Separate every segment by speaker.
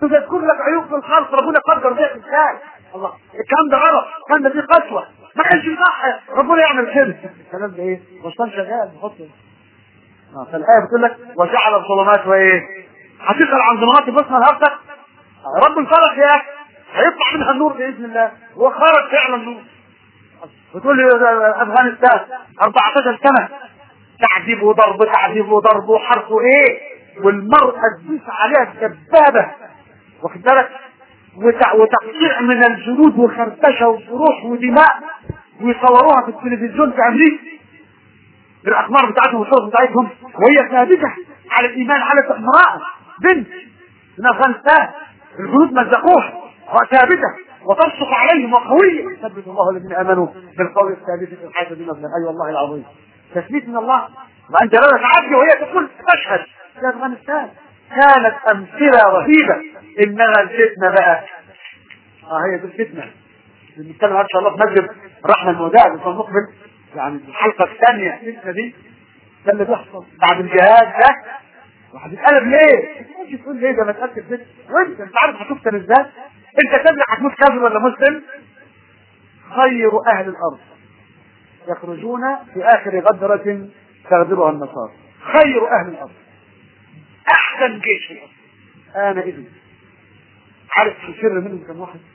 Speaker 1: تذكر لك عيوب في الخلق ربنا قدر بيها ازاي الله الكلام ده غلط الكلام ده فيه قسوه ما كانش صح ربنا يعمل كده الكلام ده ايه وصل شغال بحط اه فالايه بتقول لك وجعل الظلمات وايه هتسال عن ظلمات بصمه لهفتك رب الفلق يا اخي هيطلع منها النور باذن الله وخرج فعلا النور بتقول لي افغانستان 14 سنه تعذيب وضرب تعذيب وضرب وحرق وايه والمرأة تدوس عليها الدبابة واخد بالك وتع- وتقطيع من الجلود وخربشة وجروح ودماء ويصوروها في التلفزيون في امريكا بالاقمار بتاعتهم والصور بتاعتهم وهي ثابتة على الايمان على امرأة بنت من افغانستان الجنود مزقوها وثابتة وترسخ عليهم وقوية يثبت الله الذين امنوا بالقول الثابت في الحياة الدنيا اي والله العظيم تثبيت من الله وانت لا تعدي وهي تقول تشهد في افغانستان كانت امثله رهيبه انما الفتنه بقى اه هي دي الفتنه بنتكلم ان شاء الله في مسجد رحمه المودع في المقبل يعني الحلقه الثانيه الفتنه دي ده اللي بيحصل بعد الجهاد ده وهتتقلب ليه؟ مش تقول ليه ده مساله الفتنه وانت انت عارف هتفتن ازاي؟ انت تبلع هتموت كافر ولا مسلم؟ خير اهل الارض يخرجون في آخر غدرة تغدرها النصارى خير أهل الأرض أحسن جيش في الأرض أنا إذن عارف السر منهم كم واحد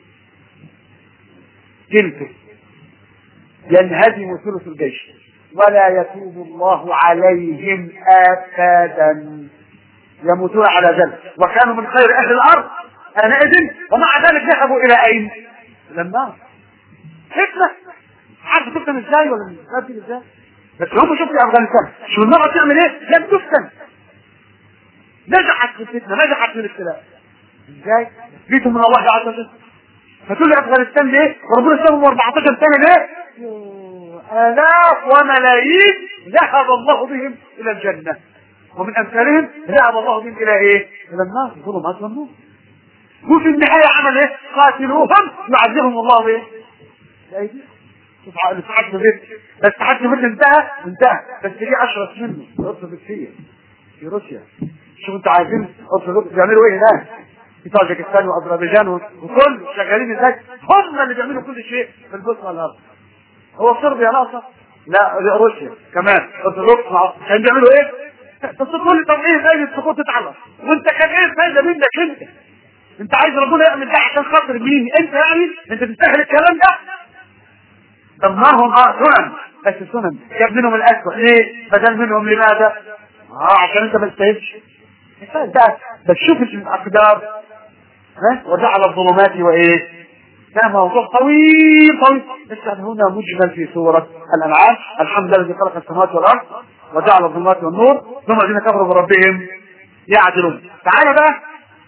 Speaker 1: جلده ينهدم ثلث الجيش ولا يتوب الله عليهم أبدا يموتون على ذلك وكانوا من خير أهل الأرض أنا إذن ومع ذلك ذهبوا إلى أين؟ إلى النار فتنة عارف تفتن ازاي ولا مش عارف ازاي بس هم شوفوا في افغانستان شو المرأة تعمل ايه لم تفتن نجحت في الفتنة نجحت في الابتلاء ازاي جيتوا من الله عز وجل فتقول لي افغانستان ليه وربنا سابهم 14 سنة ليه يوه، الاف وملايين ذهب الله بهم الى الجنة ومن امثالهم ذهب الله بهم الى ايه الى النار ظلمات والنور وفي النهاية عمل ايه قاتلوهم يعذبهم الله بايه بأيديهم شوف عقل سعد بيت بس سعد بيت انتهى انتهى بس دي اشرس منه في ارثوذكسيه في روسيا شوف انتوا عايزين ارثوذكس بيعملوا ايه هناك في طاجكستان واذربيجان وكل شغالين ازاي هم اللي بيعملوا كل شيء في البوسنه والارض هو صربيا ناقصه لا روسيا كمان ارثوذكس مع كانوا بيعملوا ايه بس تقول لي طب ايه فايده سقوط تتعرف وانت كان ايه الفايده منك انت انت عايز ربنا يعمل ده عشان خاطر مين انت يعني انت تستاهل الكلام ده دمرهم اه سنن بس سنن جاب منهم الاسوأ ليه بدل منهم لماذا اه عشان انت ما تستاهلش ده بس شوف الاقدار ها وجعل الظلمات وايه ده موضوع طويل طويل بس هنا مجمل في سورة الأنعام الحمد لله الذي خلق السماوات والأرض وجعل الظلمات والنور ثم الذين كفروا بربهم يعدلون تعالى بقى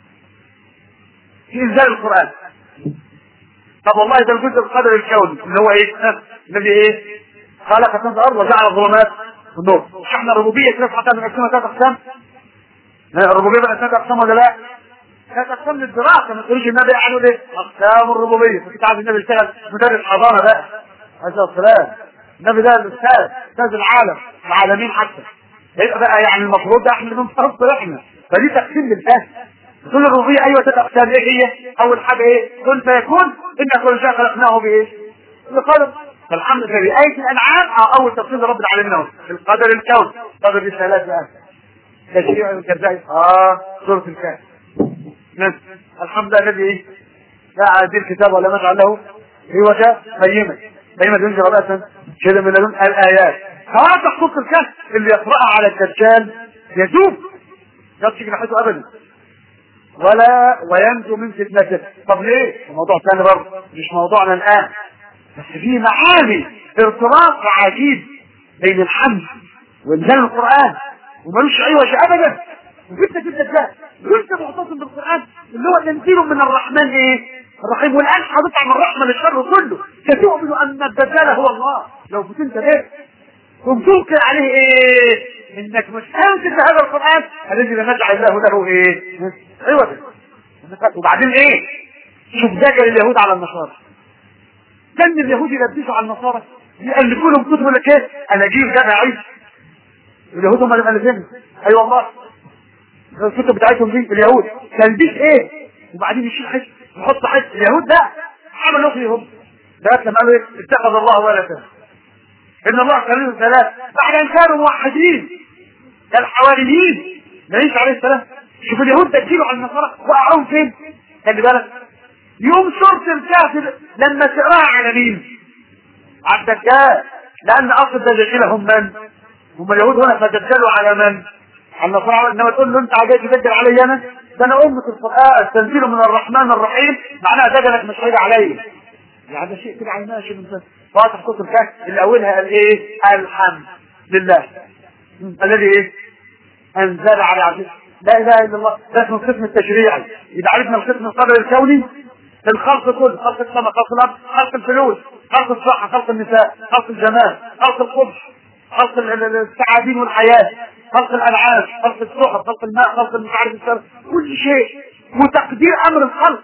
Speaker 1: في إنزال القرآن طب والله ده الجزء القدر الكوني اللي هو ايه؟ ها؟ الذي ايه؟ خلق السماء والارض وجعل الظلمات والنور مش احنا الربوبيه كده حتى بنقسمها ثلاث اقسام ها، الربوبيه بقى ثلاث اقسام ولا لا؟ ثلاث اقسام للدراسه ما تقولش النبي قالوا ايه؟ اقسام الربوبيه فكنت عايز النبي يشتغل مدرس حضانه بقى عليه السلام النبي ده الاستاذ استاذ العالم العالمين حتى يبقى بقى يعني المفروض ده احنا اللي بنفصل احنا فدي تقسيم للفهم كل الربوبية أيوة ثلاث أقسام إيه هي؟ أول حاجة إيه؟ كن فيكون إن كل شيء خلقناه بإيه؟ بقدر فالحمد لله في آية الأنعام آه أول تفصيل رب العالمين أهو القدر الكون قدر الثلاث بقى تشريع الجزائر آه سورة الكهف نعم الحمد لله الذي إيه؟ لا عادي الكتاب ولا نجعل له عوجا قيما قيما ينزل رأسا كده من لدن الآيات فهذا خصوص الكهف اللي يقرأها على الدجال يذوب لا تيجي ناحيته أبدا ولا وينجو من فتنته طب ليه موضوع ثاني برضه مش موضوعنا الان بس في معاني ارتباط عجيب بين الحمد وانزال القران وملوش اي وجه ابدا وفتنه الدجال وانت معتصم بالقران اللي هو تنزيل من الرحمن ايه الرحيم والان هتطلع من الرحمه للشر كله تؤمن ان الدجال هو الله لو فتنت ليه ثم تلقي عليه ايه انك مش انت هذا القران الذي لم نجعل الله له ايه ايوه وبعدين ايه شوف دجل اليهود على النصارى كان اليهود يلبسوا على النصارى يألفوا لهم كتب لك ايه اناجيل جامع عيسى اليهود هم اللي مألفينها اي أيوة والله الكتب بتاعتهم دي اليهود تلبيس ايه وبعدين يشيل حته يحط حته اليهود ده عملوا فيهم ده لما قالوا ايه اتخذ الله ولدا ان الله خليل ثلاث بعد ان كانوا موحدين كالحواريين عيسى عليه السلام شوف اليهود دجلوا على النصارى وقعوهم فين خلي بالك يوم سورة الكافر لما تقراها على مين؟ على الدجال لأن أصل الدجاجيل هم من؟ هم اليهود هنا فدجلوا على من؟ على النصارى إنما تقول له أنت جاي تدجل علي أنا؟ ده أنا أمة القرآن التنزيل من الرحمن الرحيم معناها دجلك مش هيجي عليا يعني ده شيء كده على ماشي من فاتح سورة الكهف اللي أولها قال إيه؟ الحمد لله الذي إيه؟ أنزل على عبده لا اله الا الله ده اسمه القسم التشريعي اذا عرفنا القسم القدر الكوني الخلق كله خلق السماء خلق الارض خلق الفلوس خلق الصحه خلق النساء خلق الجمال خلق القدس خلق السعادين والحياه خلق الانعام خلق السحر خلق الماء خلق مش عارف الشر كل شيء وتقدير امر الخلق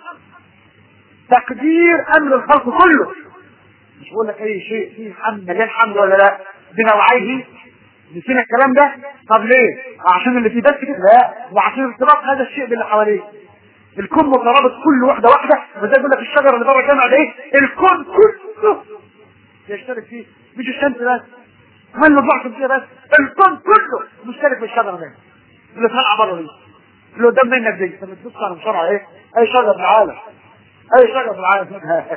Speaker 1: تقدير امر الخلق كله مش بقول لك اي شيء فيه حمد مليان حمد ولا لا بنوعيه نسينا الكلام ده طب ليه عشان اللي فيه بس كده لا وعشان ارتباط هذا الشيء باللي حواليه الكون مترابط كل واحده واحده وزي يقول لك الشجره اللي بره الجامعه ده ايه الكون كله يشترك فيه مش الشمس بس من مجموعة شمسية بس الكون كله مشترك في الشجره ده اللي طالعه بره دي اللي قدام منك دي انت بتبص على مشروع ايه اي شجره في العالم اي شجره في العالم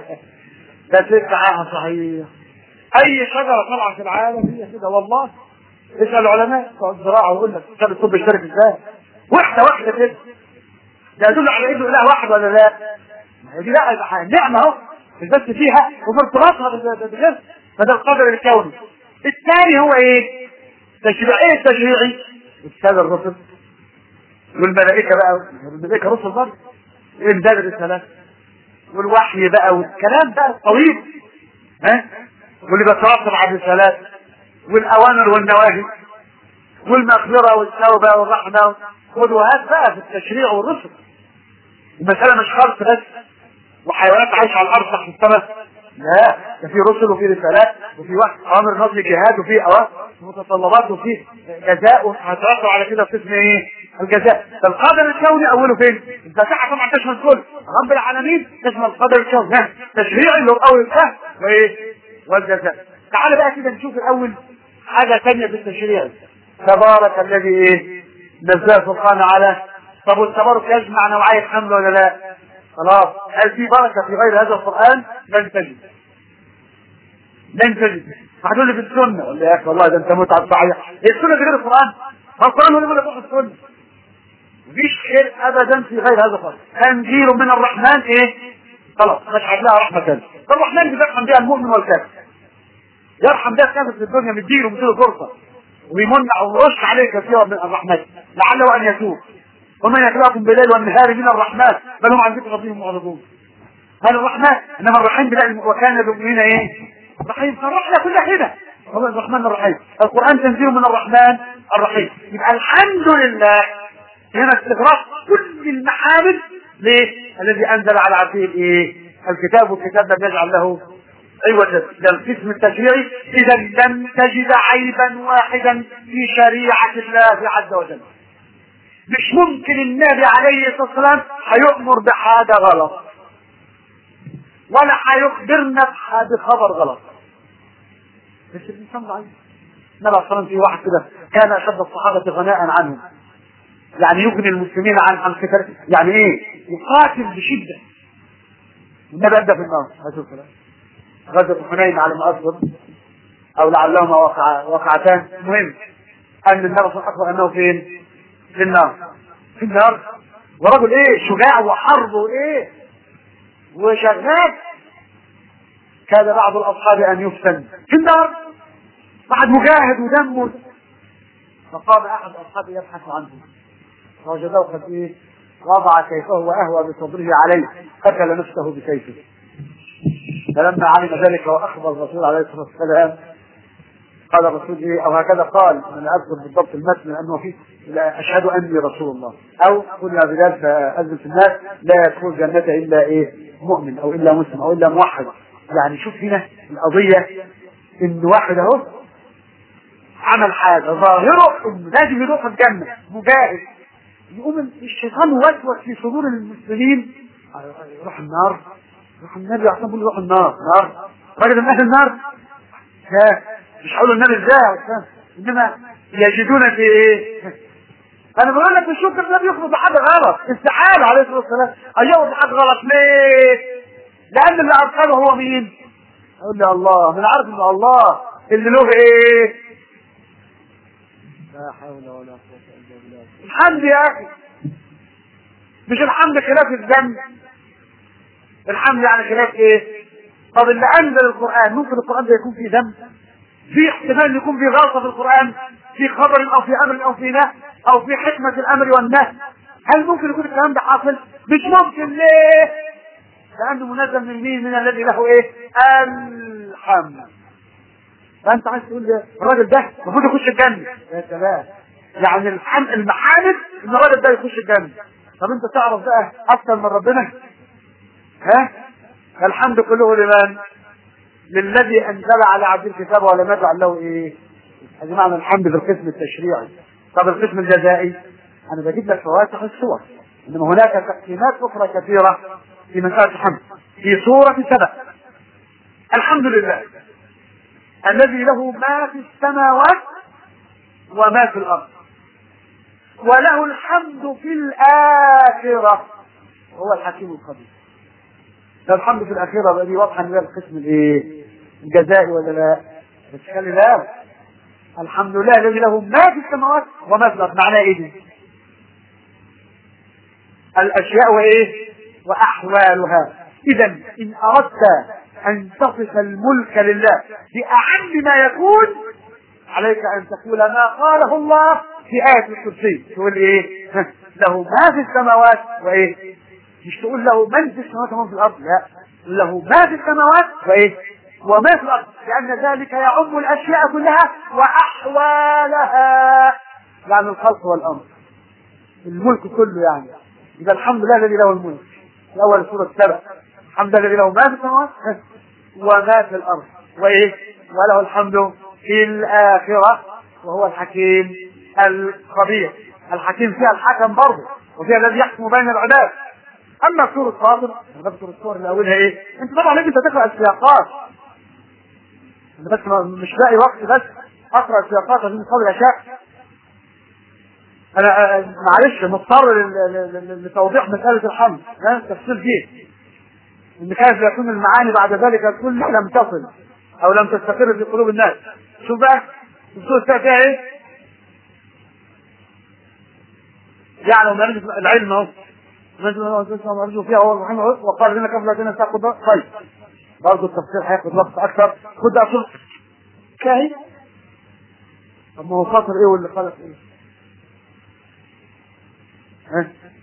Speaker 1: ده تلك معاها صحيح اي شجره طالعه في العالم هي كده والله اسال العلماء بتوع الزراعه ويقول لك كتاب الطب يشترك ازاي واحده واحده كده ده يدل على انه اله واحد ولا لا؟ ما هي دي لا نعمه اهو مش بس فيها وفي ارتباطها بالغير فده القدر الكوني الثاني هو ايه؟ تشريعي التشريعي السادة الرسل والملائكة بقى الملائكة رسل برضه إمداد الرسالات والوحي بقى والكلام بقى الطويل ها واللي بيتواصل على الرسالات والأوامر والنواهي والمغفرة والتوبة والرحمة قدوات بقى في التشريع والرسل المسألة مش خرط بس وحيوانات عايشة على الأرض تحت السماء لا ده في رسل وفي رسالات وفي وحي أمر نظم جهاد وفي أوامر متطلبات وفي جزاء هترتب على كده في اسم ايه؟ الجزاء فالقدر الكوني اوله فين؟ الفاتحه طبعا تشمل الكل رب العالمين تشمل القدر الكوني ها تشريعي اللي هو اول الفهم وايه؟ والجزاء تعال بقى كده نشوف الاول حاجه ثانيه في التشريع تبارك الذي ايه؟ نزل الفرقان على طب والتبارك يجمع نوعية حمل ولا لا؟ خلاص هل في بركة في غير هذا القرآن؟ لن تجد لن تجد هتقول لي في السنة ولا يا اخي والله ده انت متعب صحيح السنة دي غير القرآن القرآن هو اللي بيقول لك السنة مفيش خير ابدا في غير هذا القرآن تنزيل من الرحمن ايه؟ خلاص مش لها رحمة ثانية الرحمن بيرحم بها المؤمن والكافر يرحم بها الكافر في الدنيا مديله مديله فرصة ويمنع ويرش عليه كثيرا من الرحمن لعله ان يتوب ومن يخلقكم بالليل والنهار من الرحمن بل هم عن ذكر ربهم معرضون هذا الرحمن انما الرحيم بلا وكان بالمؤمنين ايه؟ رحيم فالرحمه كلها كده هو الرحمن الرحيم القران تنزيل من الرحمن الرحيم يبقى الحمد لله هنا استغراق كل المحامد ليه؟ الذي انزل على عبده الايه؟ الكتاب والكتاب لم يجعل له عوجا ده القسم التشريعي اذا لم تجد عيبا واحدا في شريعه الله عز وجل مش ممكن النبي عليه الصلاه والسلام هيؤمر بحاجه غلط ولا هيخبرنا بخبر غلط بس الانسان ضعيف النبي عليه الصلاه في واحد كده كان اشد الصحابه غناء عنه يعني يغني المسلمين عن عن قتال يعني ايه يقاتل بشده النبي ابدا في النار عليه الصلاه غزوه حنين على ما اذكر او لعلهما وقع وقعتان المهم ان النبي صلى الله عليه وسلم انه فين؟ في النار في النار ورجل ايه شجاع وحرب وايه وشغال كاد بعض الاصحاب ان يفتن في النار بعد مجاهد ودمه فقام احد اصحابه يبحث عنه فوجده قد ايه وضع سيفه واهوى بصدره عليه قتل نفسه بسيفه فلما علم ذلك واخبر الرسول عليه الصلاه والسلام قال الرسول ايه او هكذا قال انا اذكر بالضبط المتن لانه فيه لا اشهد اني رسول الله او قل يا بلال فاذن في الناس لا يدخل الجنه الا ايه مؤمن او الا مسلم او الا موحد يعني شوف هنا القضيه ان واحد اهو عمل حاجه ظاهره انه لازم يروح الجنه مجاهد يقوم الشيطان وسوس في صدور المسلمين يروح النار يروح النبي عشان بيقول يروح النار نار راجل من اهل النار لا مش هقولوا النبي ازاي انما يجدون في ايه انا بقول لك الشكر النبي يخلط حاجه غلط استحاله عليه الصلاه والسلام ايوه حاجه غلط ليه لان اللي ارسله هو مين اقول لي الله انا عارف ان الله اللي له ايه
Speaker 2: لا حول ولا قوة إلا بالله
Speaker 1: الحمد يا اخي مش الحمد خلاف الذنب الحمد يعني خلاف ايه طب اللي انزل القران ممكن القران ده يكون فيه ذنب في احتمال ان يكون فيه غلطه في القران في خبر او في امر او في نهي او في حكمه الامر والنهي هل ممكن يكون الكلام ده حاصل مش ممكن ليه لانه منزل من مين من الذي له ايه الحمد فانت عايز تقول لي الراجل ده المفروض يخش الجنه يا سلام يعني الحم... المحامد ان الراجل ده يخش الجنه طب انت تعرف بقى اكتر من ربنا ها الحمد كله لمن للذي انزل على عبد الكتاب ولم يجعل له ايه هذه معنى الحمد في القسم التشريعي طب القسم الجزائي انا بجيب لك فواتح الصور انما هناك تقسيمات اخرى كثيره في مساله الحمد في سوره سبع الحمد لله الذي له ما في السماوات وما في الارض وله الحمد في الاخره هو الحكيم الخبير ده الحمد في الاخره بقى دي واضحه ان ده القسم الايه الجزائي ولا لا بس خلي بالك الحمد لله الذي له ما في السماوات وما في الارض معناه ايه دي الاشياء وايه واحوالها اذا ان اردت ان تصف الملك لله باعم ما يكون عليك ان تقول ما قاله الله في آية الكرسي تقول ايه له ما في السماوات وايه مش تقول له من في السماوات ومن في الارض لا له ما في السماوات وايه وما في الارض لان ذلك يعم الاشياء كلها واحوالها يعني الخلق والامر الملك كله يعني يبقى الحمد لله الذي له الملك في اول سوره سبع الحمد لله الذي له ما في السماوات وما في الارض وايه وله الحمد في الاخره وهو الحكيم الخبير الحكيم فيها الحكم برضه وفيها الذي يحكم بين العباد اما سوره فاطر انا بذكر السور اللي اولها ايه انت طبعا لازم تقرا السياقات انا بس ما- مش لاقي وقت بس اقرا السياقات عشان قبل اشياء انا آه، معلش مضطر لل- لل- لل- لتوضيح مساله الحمد ها التفصيل فيه ان كانت يكون المعاني بعد ذلك كل لم تصل او لم تستقر في قلوب الناس شوف بقى السوره الثانيه فيها ايه يعلم ما يرجو العلم اهو ما يرجو فيها هو الرحيم أهو. وقال لنا كيف لا تنسى طيب برضه التفسير هياخد وقت اكثر خد بقى شوف كاهي طب ما هو خاطر ايه واللي خلق ايه ها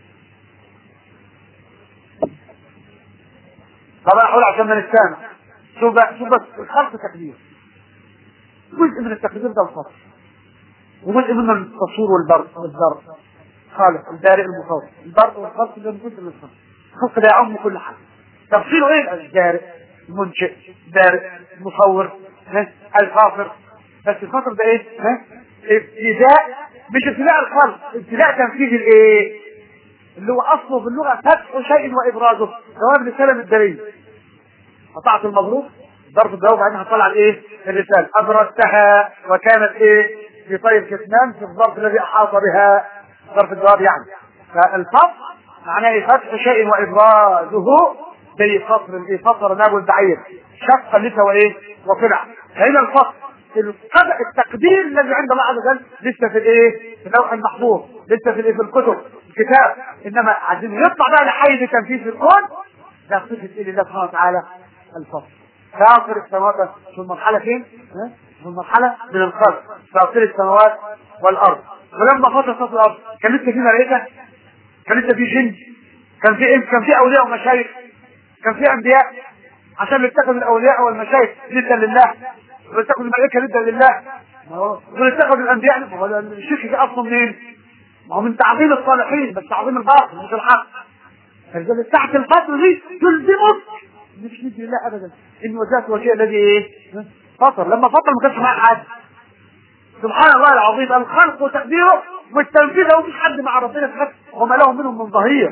Speaker 1: طب انا هقول عشان ما نستمع شوف بقى شوف بس الخلق تقدير جزء من التقدير ده الخلق وجزء منه التصوير والبرد والذر خالق البارئ المصور البرد والخلق ده جزء من الخلق الخلق ده يعم كل حاجه تفصيله ايه البارئ المنشئ البارئ المصور ها؟ الفاطر بس الفاطر ده ايه ها؟ ابتداء مش ابتداء الخلق ابتداء تنفيذ الايه اللي هو اصله في اللغه فتح شيء وابرازه جواب رساله الدليل قطعت المضروب ظرف الجواب بعدين هطلع الايه الرساله ابرزتها وكانت ايه في طي الكتمان في الظرف الذي احاط بها ظرف الجواب يعني فالفصل معناه إيه؟ فتح شيء وابرازه زي فصل الايه فصل ناب البعير شق لك وايه وقلع فهنا الفصل القدر التقدير الذي عند الله عز وجل لسه في الايه في اللوح المحفوظ لسه في الايه في الكتب الكتاب انما عايزين يطلع بقى لحيز تنفيذ في الكون ده صفه ايه لله سبحانه وتعالى الفصل فاطر السماوات في المرحله فين؟ ها؟ في المرحله من الخلق فاطر السماوات والارض ولما فطر فطر الارض كان لسه في ملائكه كان لسه في جن كان في كان في اولياء ومشايخ كان في انبياء عشان يتخذ الاولياء والمشايخ لله لله ويتخذ الملائكه لله لله ما هو ويتخذ الانبياء ما هو الشرك ده اصله منين؟ ما هو من تعظيم الصالحين بس تعظيم الباطل مش الحق فلذلك تحت الفصل دي تلزمك مش ندي لله ابدا ان وجهت وجه الذي ايه؟ فطر لما فطر ما كانش معاه حد سبحان الله العظيم الخلق وتقديره والتنفيذ هو مفيش حد مع ربنا في حد وما له منهم من ظهير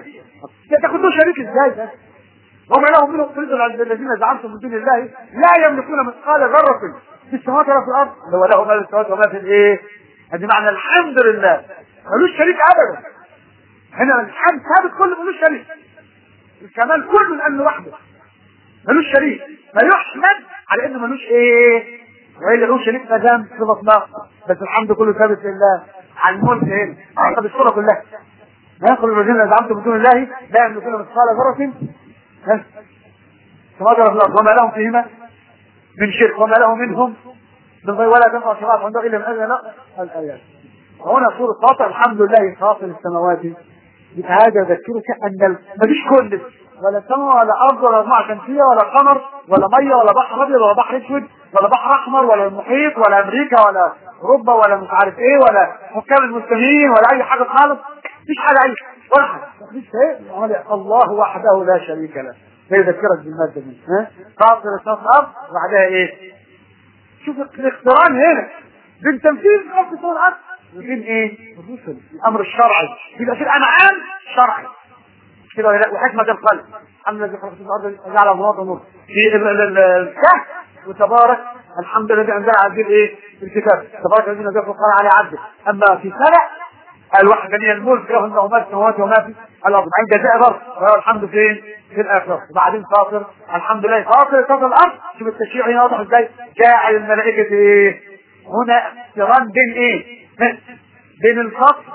Speaker 1: تاخد له شريك ازاي ده؟ وما لهم منهم قريب عند الذين زعمتم من دون الله لا يملكون مثقال ذرة في السماوات ولا في الأرض هو له ما في السماوات وما في الإيه؟ هذه معنى الحمد لله ملوش شريك أبدا هنا الحمد ثابت كله ملوش شريك الكمال كله من أنه وحده ملوش شريك فيحمد على انه ملوش ايه والا له شريك ما دام صفه نقص بس الحمد كله ثابت لله على الملك هنا اخذ الصوره كلها ما يدخل الذين زعمتم من دون الله لا يملكون مثقال ذره ها كما ذكر الله وما لهم فيهما من شرك وما له منهم من غير ولا تنفع شفاعة عنده الا من اذن له الايات وهنا سورة فاطر الحمد لله فاطر السماوات هذا يذكرك ان ما فيش كل ولا سماء ولا ارض ولا مجموعه شمسيه ولا قمر ولا ميه ولا بحر ابيض ولا بحر اسود ولا بحر احمر ولا المحيط ولا امريكا ولا اوروبا ولا مش عارف ايه ولا حكام المسلمين ولا اي حاجه خالص مفيش حاجه اي ولا حاجه مفيش ايه الله وحده لا شريك له ده يذكرك بالماده دي ها فاطر السماء والارض وبعدها ايه شوف الاقتران هنا بين تنفيذ خلق السماء والارض وبين ايه الرسل الامر الشرعي يبقى في الانعام شرعي كده ولا لا وحكمة القلب الحمد لله خلق الارض جعل امراض ونور في الكهف وتبارك الحمد لله الذي انزل على ايه الكتاب تبارك الذي نزل القران على عبده اما في سبع الوحدانية الملك له انه ما في السماوات وما في الارض عند جزاء برضه وهو الحمد فين في الاخره وبعدين فاطر الحمد لله فاطر فاطر الارض شوف التشريع هنا واضح ازاي جاعل الملائكه ايه هنا اقتران بين ايه بين الفصل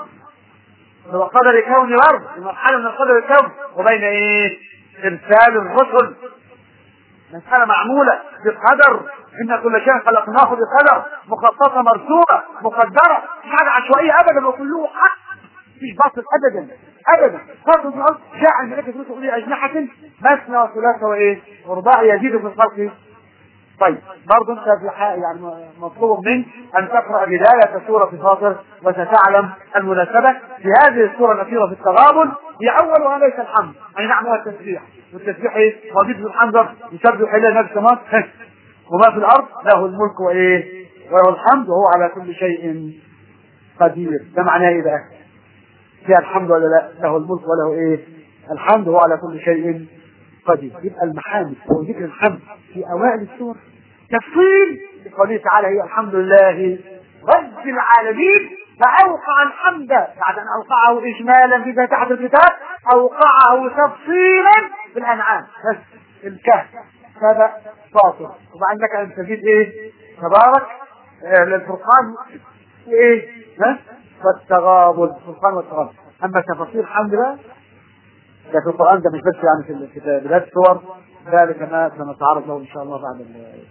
Speaker 1: وقدر كون الارض مرحله من قدر الكون وبين ايه ارسال الرسل مسألة معمولة بقدر إن كل شيء خلقناه بقدر مخططة مرسومة مقدرة مش حاجة عشوائية أبدا وكله حق مفيش باطل أبدا أبدا فرض الأرض جاء الملائكة رسل أولي أجنحة مثنى وثلاثة وإيه ورباع يزيد في الخلق طيب برضه انت في حق يعني مطلوب منك ان تقرا بدايه سوره فاطر وستعلم المناسبه في هذه السوره الاخيره في التغابن هي اولها ليس الحمد اي نعم هو التسبيح والتسبيح ايه؟ وظيفه الحمد يسبح الى نفس السماوات وما في الارض له الملك وايه؟ وله الحمد وهو على كل شيء قدير ده معناه ايه بقى؟ فيها الحمد ولا لا؟ له الملك وله ايه؟ الحمد وهو على كل شيء قدير يبقى المحامد او ذكر الحمد في اوائل السور تفصيل لقوله تعالى هي الحمد لله رب العالمين فأوقع الحمد بعد أن أوقعه إجمالا في فاتحة الكتاب أوقعه تفصيلا في الأنعام بس الكهف سبع فاطر وبعد لك أن تزيد إيه تبارك آه للفرقان وإيه ها والتغابن الفرقان والتغابن أما تفاصيل الحمد لله ده في القرآن ده مش بس يعني في بداية السور ذلك ما سنتعرض له إن شاء الله بعد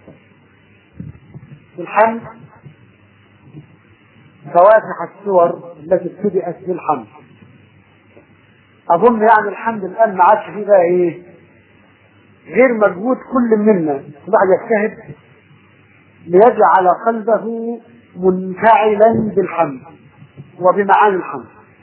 Speaker 1: في الحمد فواتح السور التي ابتدأت بالحمد أظن يعني الحمد الآن ما عادش فيه بقى إيه غير مجهود كل منا الواحد يجتهد ليجعل قلبه منفعلا بالحمد وبمعاني الحمد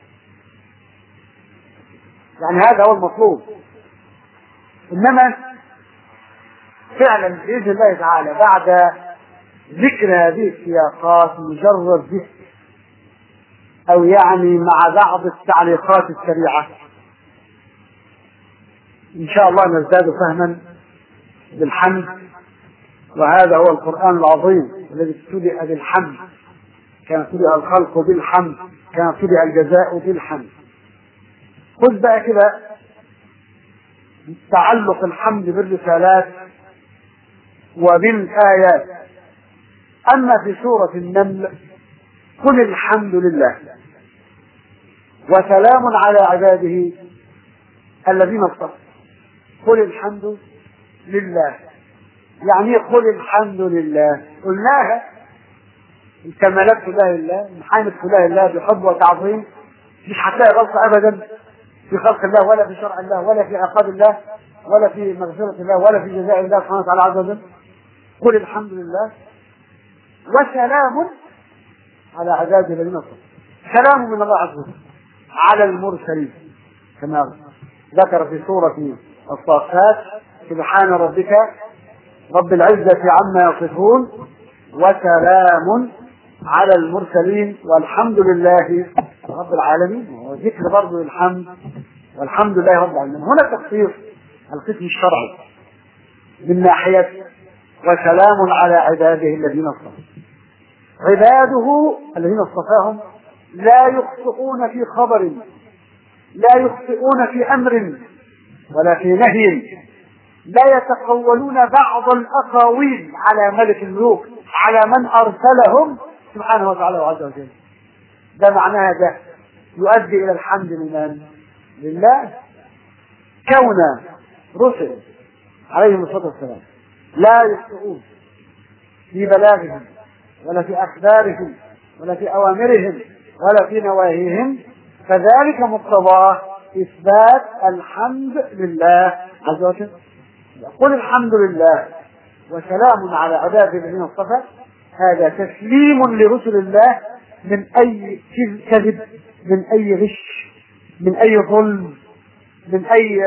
Speaker 1: يعني هذا هو المطلوب انما فعلا باذن الله تعالى بعد ذكر هذه السياقات مجرد ذكر او يعني مع بعض التعليقات السريعه ان شاء الله نزداد فهما بالحمد وهذا هو القران العظيم الذي ابتدأ بالحمد كان ابتدأ الخلق بالحمد كان ابتدأ الجزاء بالحمد خذ بقى كده تعلق الحمد بالرسالات وبالآيات أما في سورة النمل قل الحمد لله وسلام على عباده الذين اصطفى قل الحمد لله يعني قل الحمد لله قلناها الكمالات كلها لله المحامد كلها لله بحب وتعظيم مش هتلاقي غلطة أبدا في خلق الله ولا في شرع الله ولا في عقاب الله ولا في مغفرة الله ولا في جزاء الله سبحانه وتعالى عز وجل قل الحمد لله وسلام على عباده الذين صبروا سلام من الله عز وجل على المرسلين كما ذكر في سورة الصافات سبحان ربك رب العزة عما يصفون وسلام على المرسلين والحمد لله رب العالمين وذكر برضه الحمد والحمد لله رب العالمين هنا تخصيص القسم الشرعي من ناحية وسلام على عباده الذين اصطفى عباده الذين اصطفاهم لا يخطئون في خبر لا يخطئون في امر ولا في نهي لا يتقولون بعض الاقاويل على ملك الملوك على من ارسلهم سبحانه وتعالى وعز وجل ده معناها ده يؤدي الى الحمد لمن لله كون رسل عليهم الصلاه والسلام لا يخطئون في بلاغهم ولا في اخبارهم ولا في اوامرهم ولا في نواهيهم فذلك مقتضاه اثبات الحمد لله عز وجل قل الحمد لله وسلام على عباده الذين اصطفى هذا تسليم لرسل الله من اي كذب من اي غش من اي ظلم من اي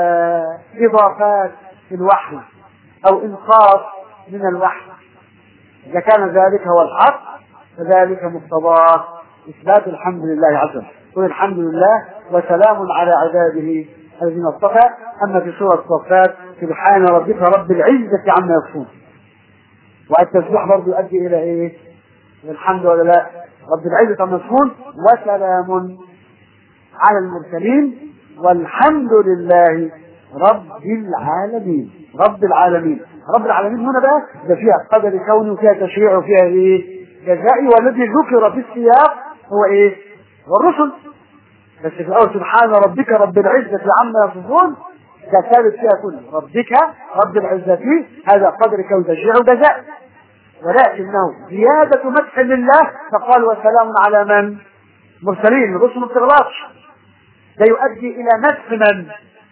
Speaker 1: اضافات في الوحي او انقاص من الوحي اذا كان ذلك هو الحق فذلك مقتضاه اثبات الحمد لله عز وجل قل الحمد لله وسلام على عباده الذين اصطفى اما في سوره الصفات سبحان ربك رب العزه عما يصفون والتسبيح برضه يؤدي الى ايه؟ الحمد ولا لا؟ رب العزه عما يصفون وسلام على المرسلين والحمد لله رب العالمين رب العالمين رب العالمين هنا بقى ده فيها قدر كوني وفيها تشريع وفيها ايه جزائي والذي ذكر في السياق هو ايه والرسل بس في الاول سبحان ربك رب العزة عما يصفون ده ثابت فيها كله ربك رب العزة هذا قدر كون تشريع وجزاء ولكنه زيادة مدح لله فقال وسلام على من مرسلين الرسل ما بتغلطش ده يؤدي الى مدح من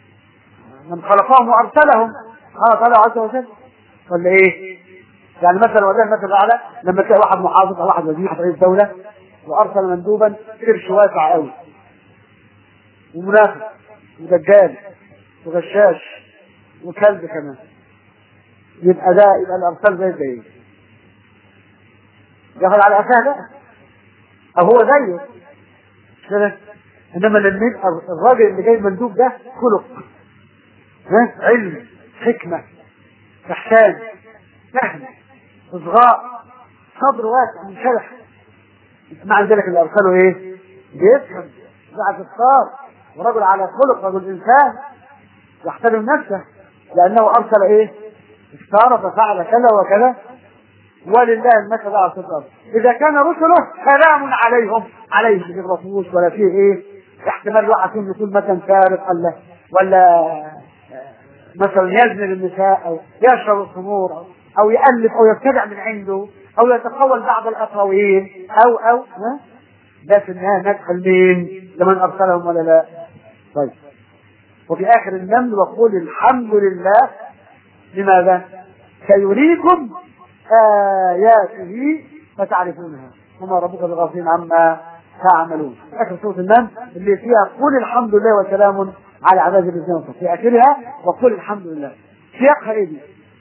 Speaker 1: من خلقهم وارسلهم قال تعالى عز وجل ولا ايه؟ يعني مثلا وده المثل الاعلى لما تلاقي واحد محافظ او واحد وزير رئيس دوله وارسل مندوبا قرش واسع قوي ومنافق ودجال وغشاش وكلب كمان يبقى ده يبقى الارسال زي ده ايه؟ ياخد على قفاه بقى او هو زيه مش كده؟ انما لما يبقى الراجل اللي جاي مندوب ده خلق ها علم حكمه احسان فهم اصغاء صبر واسع منشرح مع ذلك اللي ارسله ايه؟ بيفهم بعد الصار ورجل على خلق رجل انسان يحترم نفسه لانه ارسل ايه؟ اختار ففعل كذا وكذا ولله المثل على الارض اذا كان رسله سلام عليهم عليهم في الرفوس ولا فيه ايه؟ احتمال واحد فيهم يكون مثلا سارق ولا ولا مثلا يزني بالنساء او يشرب الخمور او, أو يألف او يبتدع من عنده او يتقول بعض الاقاويل او او ها ده في النهايه ندخل مين؟ لمن ارسلهم ولا لا؟ طيب وفي اخر النمل وقول الحمد لله لماذا؟ سيريكم آياته فتعرفونها وما ربك بغافل عما تعملون اخر سوره النمل اللي فيها قل الحمد لله وسلام على عباد الذين في اخرها وقل الحمد لله سياقها ايه دي؟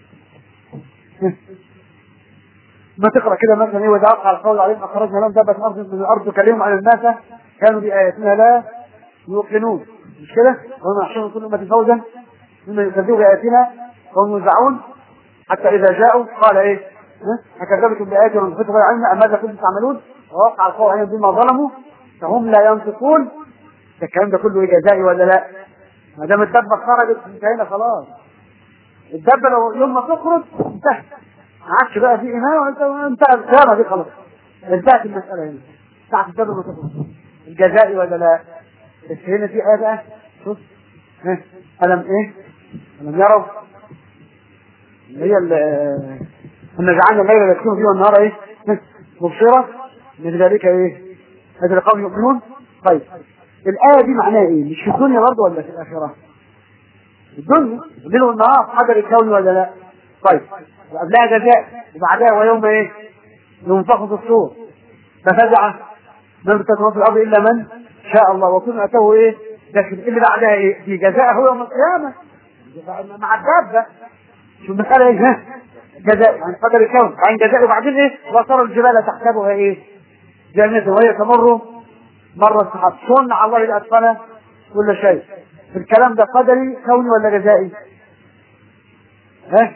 Speaker 1: ما تقرا كده مثلا ايه واذا وقع القول عليهم اخرجنا لهم دابه الارض من الارض تكلمهم عن الناس كانوا باياتنا لا يوقنون مش كده؟ وما يحشرون كل امه فوزا مما يكذبوا باياتنا وهم يوزعون حتى اذا جاءوا قال ايه؟ أكذبتم بآياتنا ونفتح علمنا أم ماذا كنتم تعملون؟ ووقع القول عليهم بما ظلموا فهم لا ينطقون ده الكلام ده كله ايه جزائي ولا لا؟ ما دام الدبه خرجت انتهينا خلاص الدبه لو يوم ما تخرج انتهت ما عادش بقى في ايمان انتهى القيامه دي خلاص انتهت المساله هنا ساعه الدبه ما تخرج الجزائي ولا لا؟ بس هنا في ايه بقى شوف ها الم ايه؟ الم يروا اللي هي ان جعلنا الليل يكون فيه والنهار ايه؟ مبصره من ذلك ايه؟ هذا القوم يؤمنون طيب الآية دي معناها إيه؟ مش في الدنيا برضه ولا في الآخرة؟ في الدنيا الليل والنهار حجر الكون ولا لا؟ طيب وقبلها جزاء وبعدها ويوم إيه؟ ينفخ في الصور ففزع من بتكون في الأرض إلا من شاء الله وكل أتوه إيه؟ لكن اللي بعدها إيه؟ في جزاء هو يوم القيامة مع الدابة شو المسألة إيه؟ جزاء يعني قدر الكون عن جزاء وبعدين إيه؟ وترى الجبال تحسبها إيه؟ جنة وهي تمر مر السحاب صنع الله الأتقن كل شيء الكلام ده قدري كوني ولا جزائي؟ ها؟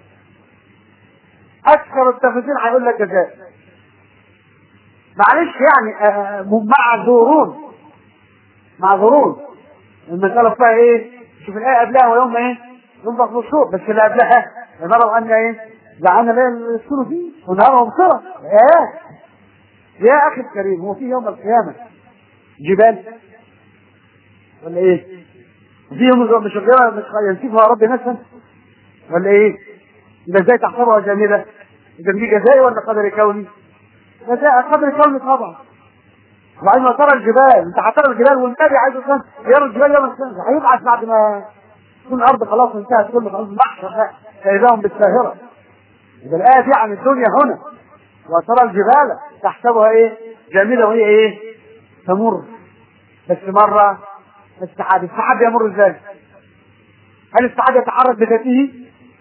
Speaker 1: أكثر التفاسير هيقول لك جزائي معلش يعني آه، معذورون معذورون المسألة فيها ايه؟ شوف الآية قبلها ويوم ايه؟ ينفخ في الصور بس اللي قبلها نرى أن ايه؟ لعنا لا الصورة دي ونهارها مبصرة ايه؟ يا أخي الكريم هو في يوم القيامة جبال ولا ايه؟ في يوم مش القيامة مش ينسفها ربي نفسا ولا ايه؟ يبقى ازاي تحسبها جامدة؟ إذا دي جزائي ولا قدر كوني؟ جزاء قدر كوني طبعا وبعدين ما ترى الجبال انت هترى الجبال والنبي عايز يصنع يرى الجبال يوم القيامة هيبعث بعد ما تكون الارض خلاص انتهت كله خلاص محشر فاذا هم بالساهرة يبقى الآية دي عن الدنيا هنا وترى الجبال تحسبها ايه؟ جامدة وهي ايه؟ تمر بس مرة السحاب السحاب يمر ازاي؟ هل السحاب يتحرك بذاته؟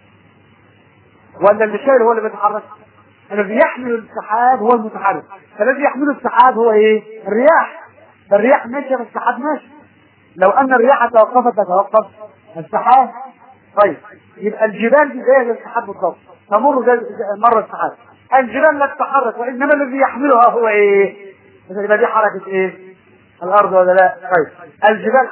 Speaker 1: ولا اللي شايل هو اللي بيتحرك؟ الذي يحمل السحاب هو المتحرك فالذي يحمل السحاب هو ايه؟ الرياح فالرياح ماشية والسحاب ماشي لو ان الرياح توقفت تتوقف السحاب طيب يبقى الجبال دي زي السحاب بالضبط تمر زي مر السحاب الجبال لا تتحرك وانما الذي يحملها هو ايه؟ يبقى دي حركة ايه؟ الارض ولا لا؟ طيب الجبال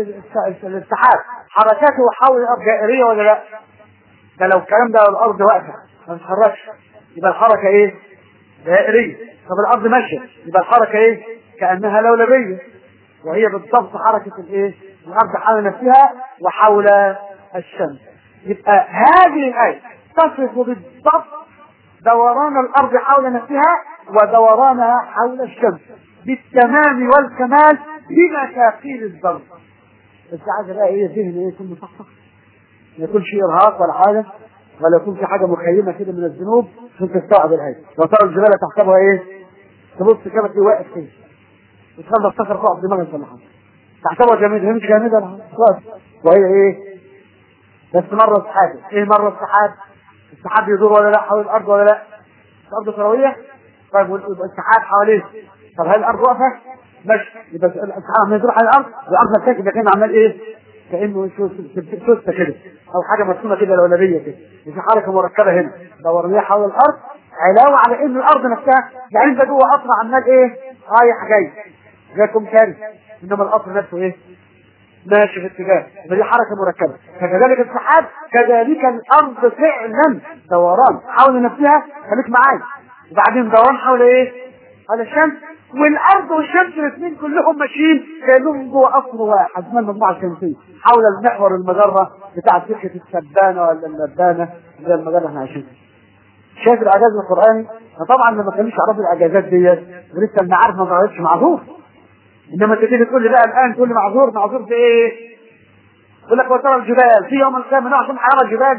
Speaker 1: السحاب حركاته حول الارض دائرية ولا لا؟ ده لو الكلام ده الارض واقفة ما تتحركش يبقى الحركة ايه؟ دائرية طب الارض ماشية يبقى الحركة ايه؟ كأنها لولبية وهي بالضبط حركة الايه؟ الارض حول نفسها وحول الشمس يبقى هذه الآية تصف بالضبط دوران الارض حول نفسها ودورانها حول الشمس بالتمام والكمال بمثاقيل الضرب بس عايز بقى ايه ذهن ايه يكون مصحصح ما يكونش ارهاق ولا حاجه ولا يكون في حاجه مخيمه كده من الذنوب عشان تستوعب الايه لو ترى الجبال تحسبها ايه تبص كده تلاقي واقف كده وتخلص افتكر فوق دماغك ولا حاجه تحسبها جامده هي مش جامده ولا حاجه وهي ايه بس مره السحاب ايه مره السحاب السحاب يدور ولا لا حول الارض ولا لا الارض كرويه طيب والسحاب حواليه طب هل الارض واقفه ماشي يبقى السحاب ما يدور على الارض والارض نفسها يبقى كان عمال ايه كانه سوسته كده او حاجه مرسومه كده لولبيه كده في حركه مركبه هنا دورانيه حول الارض علاوه على ان الارض نفسها يعني انت جوه قطر عمال ايه رايح جاي زي كومكاري انما القطر نفسه ايه ماشي في اتجاه دي حركة مركبة فكذلك السحاب كذلك الأرض فعلا دوران حول نفسها خليك معايا وبعدين دوران حول ايه؟ حول الشمس والأرض والشمس الاثنين كلهم ماشيين كأنهم جوه قصر واحد من المجموعة الشمسية حول المحور المجرة بتاع سكة السبانة ولا اللبانة زي المجرة احنا عايشين شايف الإعجاز القرآني؟ فطبعا لما كانوش يعرفوا الإعجازات ديت ولسه المعارف ما ظهرتش معذور انما انت تيجي تقول لي بقى الان تقول لي معذور معذور في ايه؟ يقول لك وترى الجبال في يوم القيامه نوع عشان حرام الجبال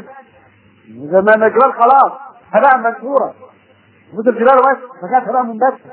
Speaker 1: زمان الجبال خلاص هباء منثورا وجود الجبال بس فكانت هباء منبثة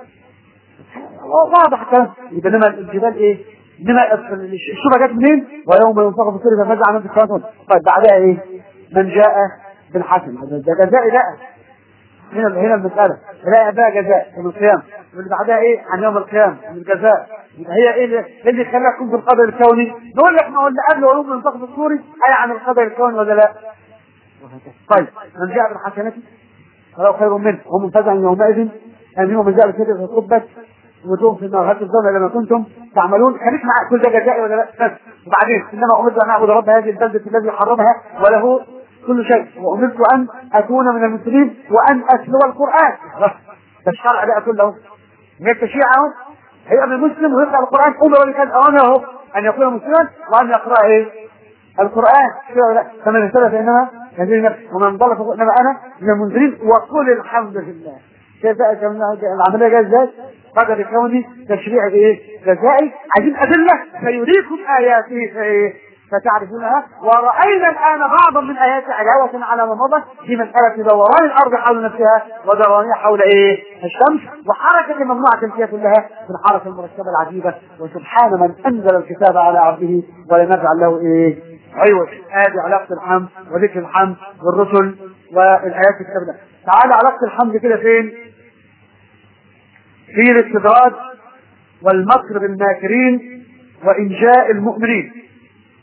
Speaker 1: واضح الكلام يبقى انما الجبال ايه؟ انما الشوفه جت منين؟ ويوم ينفخ في الصور ففزع من في السماوات طيب بعدها ايه؟ من جاء بالحسن ده جزائي بقى هنا هنا المسألة لا بقى جزاء يوم القيامة واللي بعدها ايه عن يوم القيامة من الجزاء يبقى هي ايه اللي, اللي خلاها تكون في القدر الكوني نقول لك ما هو اللي قبل ويوم ينفخ في الصور اي عن القدر الكوني ولا لا طيب من جاء بالحسنات فلو خير منه هم منتزع يومئذ امين ومن جاء بالسيئة فقبت وتوم في النار هل تفضلون لما كنتم تعملون خليك معاك كل ده جزائي ولا لا بس وبعدين انما امرت ان اعبد رب هذه البلده الذي حرمها وله كل شيء وامرت ان اكون من المسلمين وان اتلو القران ده الشرع بقى كله من التشريع اهو هيبقى من مسلم ويقرا القران امر اللي كان اوامره ان يكون مسلما وان يقرا ايه؟ القران فمن اهتدى فانما يهدي نفسه ومن ضل فانما انا من المنذرين وقل الحمد لله كيف بقى العمليه جايه ازاي؟ قدر كوني تشريع ايه؟ جزائي عايزين ادله فيريكم اياته فايه؟ فتعرفونها ورأينا الآن بعضا من آيات علاوة على ما مضى في مسألة دوران الأرض حول نفسها ودورانها حول إيه؟ الشمس وحركة ممنوعة فيها كلها في الحركة المركبة العجيبة وسبحان من أنزل الكتاب على عبده ولم يجعل له إيه؟ عوج آدي علاقة الحمد وذكر الحمد والرسل والآيات الكاملة تعالى علاقة الحمد كده فين؟ في الاستدراج والمكر بالماكرين وإنجاء المؤمنين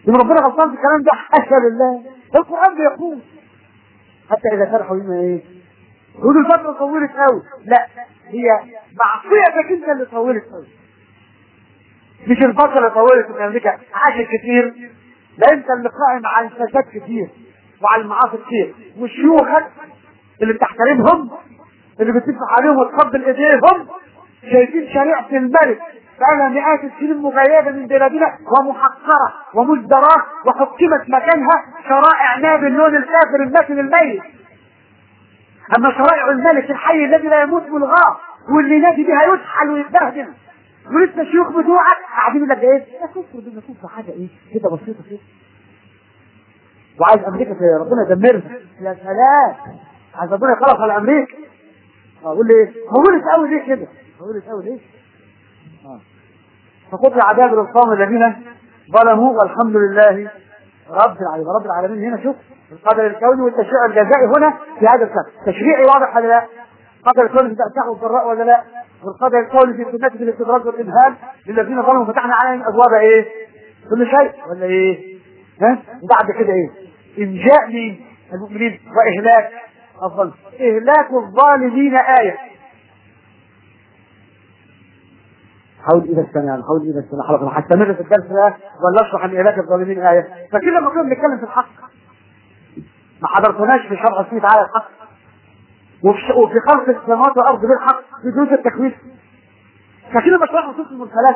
Speaker 1: يبقى ربنا غلطان في الكلام ده حاشا لله القران بيقول حتى اذا فرحوا بما ايه يقولوا الفتره طولت قوي لا هي معصيتك انت اللي طولت قوي مش الفتره اللي طولت في امريكا عاشت كتير ده انت اللي قائم على الفساد كتير وعلى المعاصي كتير وشيوخك اللي بتحترمهم اللي بتدفع عليهم وتقبل ايديهم شايفين شريعه الملك بقالها مئات السنين مغيبة من بلادنا ومحقرة ومزدراه وحكمت مكانها شرائع ناب اللون الكافر المتن الميت أما شرائع الملك الحي الذي لا يموت ملغاه واللي نادي بها يسحل ويتبهدل ولسه الشيوخ بتوعك قاعدين يقول لك ايه؟ يا كفر دول كفر حاجة ايه؟ كده بسيطة كده وعايز امريكا في ربنا يدمرها يا سلام عايز ربنا يخلص على امريكا اقول لي ايه؟ هقول قوي ليه كده؟ هقول قوي ليه؟ فقطع عذاب القوم الذين ظلموا والحمد لله رب العالمين رب العالمين هنا شوف القدر الكوني والتشريع الجزائي هنا في هذا الكلام تشريعي واضح ولا لا؟ القدر الكوني في تأسيح والضراء ولا لا؟ والقدر الكوني في سنة الاستدراج والإمهال للذين ظلموا فتحنا عليهم أبواب إيه؟ كل شيء ولا إيه؟ ها؟ وبعد كده إيه؟ إنجاء مين؟ المؤمنين وإهلاك الظلم إهلاك الظالمين آية حول إذا استمع حول إذا استمع حلقة هستمر في الدرس ده ولا أشرح عن إهلاك الظالمين آية فكل لما كنا بنتكلم في الحق ما حضرتناش في شرح سبحانه تعالى الحق وفي, وفي خلق السماوات والأرض بالحق في دروس التكوين فكده لما شرحنا نصوص المرسلات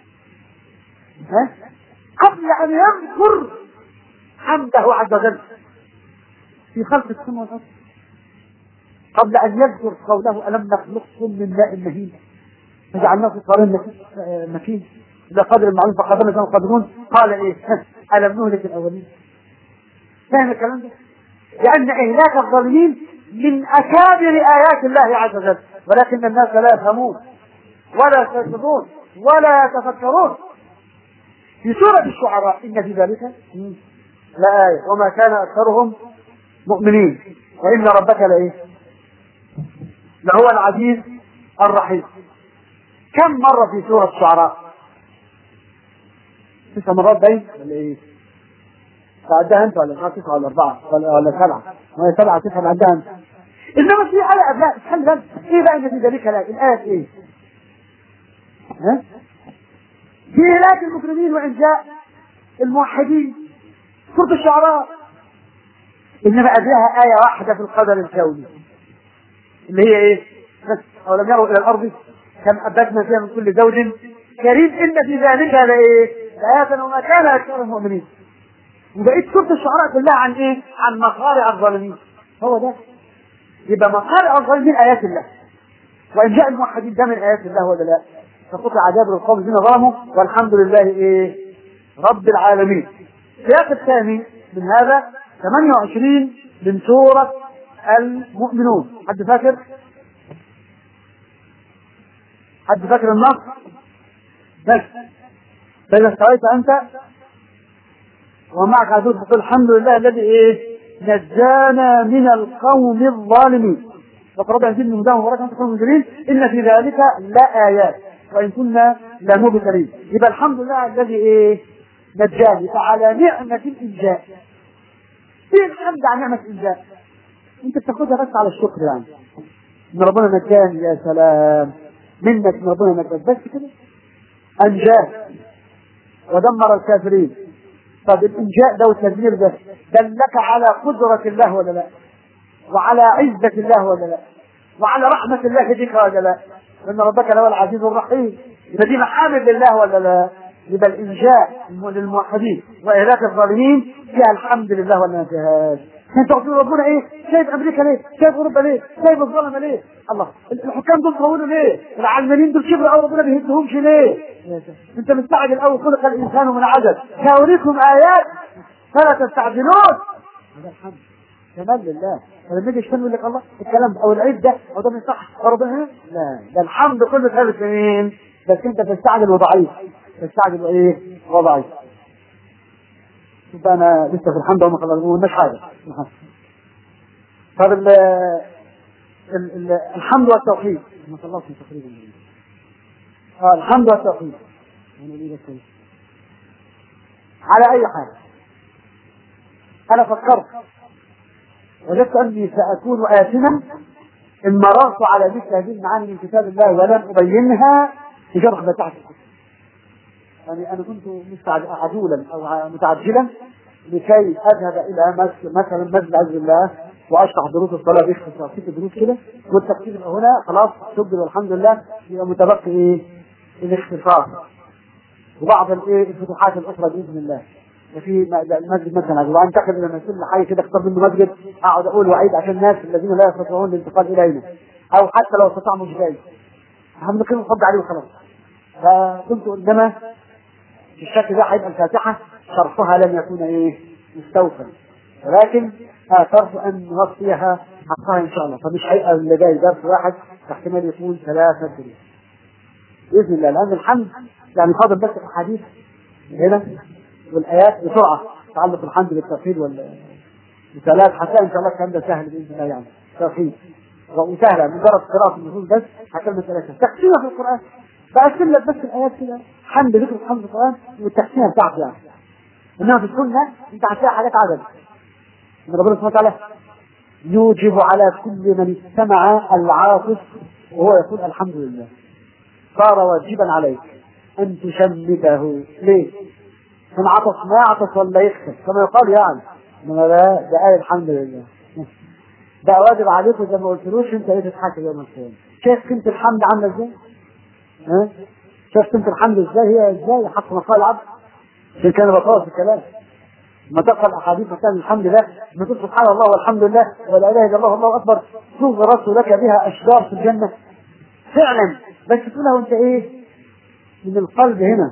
Speaker 1: ها قبل أن يذكر حمده عز وجل في خلق السماء والأرض قبل أن يذكر قوله ألم نخلقكم من ماء مهين فجعلناه في قرار مكين إلى قدر المعلوم فقدرنا كانوا قادرون قال إيه ألم نهلك الأولين فاهم الكلام ده؟ لأن إهلاك الظالمين من أكابر آيات الله عز وجل ولكن الناس لا يفهمون ولا يستيقظون ولا يتفكرون في سورة الشعراء إن في ذلك لآية وما كان أكثرهم مؤمنين وإن ربك لإيه؟ لهو العزيز الرحيم كم مرة في سورة الشعراء؟ تسع مرات باين ولا ايه؟ تعدها انت ولا مش تسعة ولا أربعة ولا ولا سبعة؟ ما هي سبعة تسعة تعدها انت. إنما في آية قبلها خلي بالك إيه بقى إن في ذلك لا الآية إيه؟ ها؟ في هلاك المجرمين وإنجاء الموحدين سورة الشعراء إنما قبلها آية واحدة في القدر الكوني اللي هي إيه؟ بس أولم يروا إلى الأرض كم أبدنا فيها من كل زوج كريم إن في ذلك لإيه؟ لآية وما كان أكثر المؤمنين. وبقيت سورة الشعراء كلها عن إيه؟ عن مصارع الظالمين. هو ده. يبقى مصارع الظالمين آيات الله. وإن جاء الموحدين ده من آيات الله ولا لا؟ فقطع عذاب القوم الذين ظلموا والحمد لله إيه؟ رب العالمين. السياق الثاني من هذا 28 من سورة المؤمنون. حد فاكر؟ حد فاكر النص بس فإذا استويت أنت ومعك عدو تقول الحمد لله الذي إيه نجانا من القوم الظالمين وقد يزيد هداه وبركة أنت قوم المجرمين إن في ذلك لآيات وإن كنا لمبتلين يبقى الحمد لله الذي إيه نجاني فعلى نعمة الإنجاء إيه الحمد على نعمة الإنجاء أنت بتاخدها بس على الشكر يعني إن ربنا نجاني يا سلام منك من ربنا نجاك بس كده أنجاه ودمر الكافرين طب الإنجاء ده والتدمير ده دلك على قدرة الله ولا لا وعلى عزة الله ولا لا وعلى رحمة الله بك ولا لا إن ربك لهو العزيز الرحيم يبقى دي محامد لله ولا لا يبقى الإنجاء للموحدين وإهلاك الظالمين فيها الحمد لله ولا ما فيهاش انت تقول ربنا ايه شايف امريكا ليه شايف اوروبا ليه شايف الظلمه ليه الله الحكام دول طولوا ليه العلمانيين دول كبروا قوي ربنا بيهدهمش ليه انت مستعجل قوي خلق الانسان من عجل ساوريكم ايات فلا تستعجلون هذا الحمد كمال لله فلما يجي يشتم يقول لك الله الكلام ده او العيب ده او ده مش صح ربنا لا ده الحمد كله ثابت مين بس انت تستعجل وضعيف تستعجل وايه وضعيف يبقى انا لسه في الحمد وما خلصناش حاجه طب ال ال الحمد والتوحيد ما خلصنا تقريبا اه الحمد والتوحيد على اي حال انا فكرت وجدت اني ساكون اثما ان مررت على مثل هذه المعاني من كتاب الله ولم ابينها في شرح بتاعت يعني انا كنت مستعد- عجولا او متعجلا لكي اذهب الى مس- مثلا مسجد عز الله واشرح دروس الصلاه باختصار ست دروس كده والتركيز يبقى هنا خلاص شكر والحمد لله يبقى متبقي ايه؟ الاختصار وبعض الايه الفتوحات الاخرى باذن الله وفي م- المسجد مثلا وانتقل الى مسجد حي كده اختار منه مسجد اقعد اقول وعيد عشان الناس الذين لا يستطيعون الانتقال الينا او حتى لو استطاع مش جاي اهم كلمه نصد عليه وخلاص فكنت انما في الشكل ده هيبقى الفاتحه شرحها لم يكون ايه مستوفى ولكن اثرت ان نغطيها حقها ان شاء الله فمش هيبقى اللي جاي درس واحد احتمال يكون ثلاثه دروس باذن الله لان الحمد يعني فاضل بس الاحاديث هنا والايات بسرعه تعلق الحمد بالتوحيد وال مثالات حتى ان شاء الله الكلام ده سهل باذن الله يعني توحيد وسهله مجرد قراءه النصوص بس هكلمه ثلاثه تقسيمها في القران بقسم لك بس الايات كده حمد ذكر الحمد في القران والتقسيمه بتاعته يعني انما في السنه انت هتلاقي حاجات عدد ان ربنا سبحانه وتعالى يوجب على كل من استمع العاطف وهو يقول الحمد لله صار واجبا عليك ان تشمته ليه؟ من عطس ما يعطس ولا يخسف كما يقال يعني انما ده ده آية الحمد لله ده واجب عليكم زي ما قلتلوش انت ايه تتحكي يوم القيامة شايف قيمة الحمد عاملة ازاي؟ ها؟ شايف قيمة الحمد ازاي هي ازاي حق مقال العبد عشان كان بطاقة في الكلام ما تقرا الاحاديث مثلا الحمد لله ما تقول سبحان الله والحمد لله ولا اله الا الله والله اكبر صغرت لك بها اشجار في الجنه فعلا بس تقولها وانت ايه من القلب هنا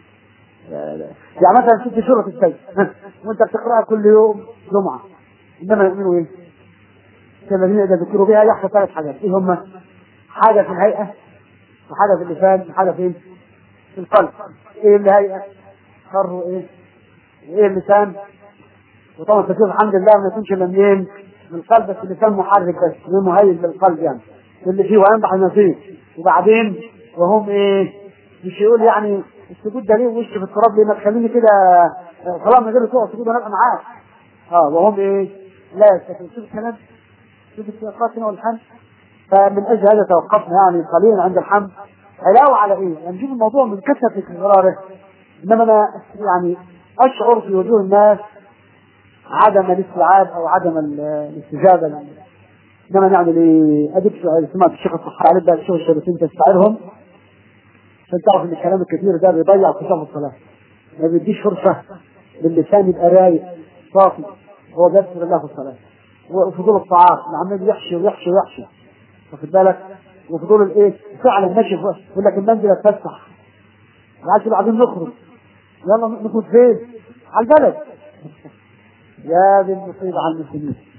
Speaker 1: يعني مثلا شفت سورة السيد وانت بتقراها كل يوم جمعة انما يؤمنوا ايه؟ الذين اذا ذكروا بها يحصل ثلاث حاجات ايه هم؟ حاجة في الهيئة وحاجة في اللسان وحاجة فين؟ في القلب ايه الهيئة؟ قروا ايه؟ وايه اللسان؟ وطبعا تقول الحمد لله ما يكونش الا منين؟ من القلب بس اللسان محرك بس مهيج للقلب يعني اللي فيه وينبح ما فيه وبعدين وهم ايه؟ مش يقول يعني السجود ده ليه وش في التراب ليه ما تخليني كده خلاص من غير تقع سجود انا ابقى معاك اه وهم ايه لا يستطيعون شوف الكلام شوف السياقات هنا والحمد فمن اجل هذا توقفنا يعني قليلا عند الحمد علاوه على ايه؟ يعني نجيب الموضوع من كثره تكراره انما انا يعني اشعر في وجوه الناس عدم الاستيعاب او عدم الاستجابه انما نعمل ايه؟ اديك سمعت الشيخ الصحراء عليه بقى الشيخ الشريفين تستعيرهم عشان تعرف ان الكلام الكثير ده بيضيع خشوع الصلاه ما بيديش فرصه للسان يبقى رايق صافي هو بيذكر الله في الصلاه وفضول الطعام عمال يحشي ويحشي ويحشي واخد بالك وفضول الايه فعلا ماشي يقول لك المنزل اتفسح وعايز بعدين نخرج يلا نخرج فين؟ على البلد يا دي المصيبه على المسلمين